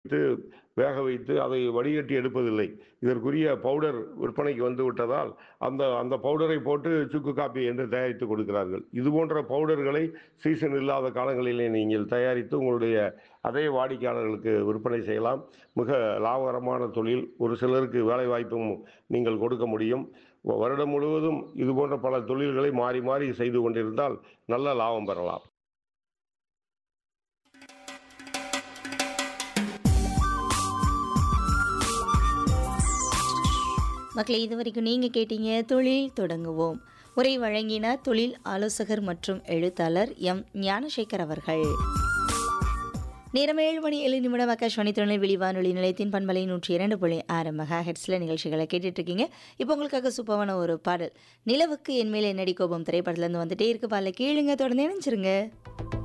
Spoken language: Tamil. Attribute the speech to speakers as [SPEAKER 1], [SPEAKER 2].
[SPEAKER 1] வேக வைத்து அதை வடிகட்டி எடுப்பதில்லை இதற்குரிய பவுடர் விற்பனைக்கு வந்து விட்டதால் அந்த அந்த பவுடரை போட்டு சுக்கு காப்பி என்று தயாரித்து கொடுக்கிறார்கள் இது போன்ற பவுடர்களை சீசன் இல்லாத காலங்களிலே நீங்கள் தயாரித்து உங்களுடைய அதே வாடிக்கையாளர்களுக்கு விற்பனை செய்யலாம் மிக லாபகரமான தொழில் ஒரு சிலருக்கு வேலை வாய்ப்பும் நீங்கள் கொடுக்க முடியும் வருடம் முழுவதும் இது போன்ற பல தொழில்களை மாறி மாறி செய்து கொண்டிருந்தால் நல்ல லாபம் பெறலாம்
[SPEAKER 2] மக்களே இது வரைக்கும் நீங்கள் கேட்டீங்க தொழில் தொடங்குவோம் உரை வழங்கினார் தொழில் ஆலோசகர் மற்றும் எழுத்தாளர் எம் ஞானசேகர் அவர்கள் நேரம் ஏழு மணி ஏழு நிமிடம் ஆகாஷ்வாணி திருநெல்வேலி வானொலி நிலையத்தின் பண்பலை நூற்றி இரண்டு புள்ளி ஆறு மெகா ஹெட்ஸில் நிகழ்ச்சிகளை கேட்டுட்டு இருக்கீங்க இப்போ உங்களுக்காக சூப்பரான ஒரு பாடல் நிலவுக்கு என் மேல் என்னடி கோபம் திரைப்படத்துலேருந்து வந்துட்டே இருக்கு பால கேளுங்க தொடர்ந்து நினைச்சிருங்க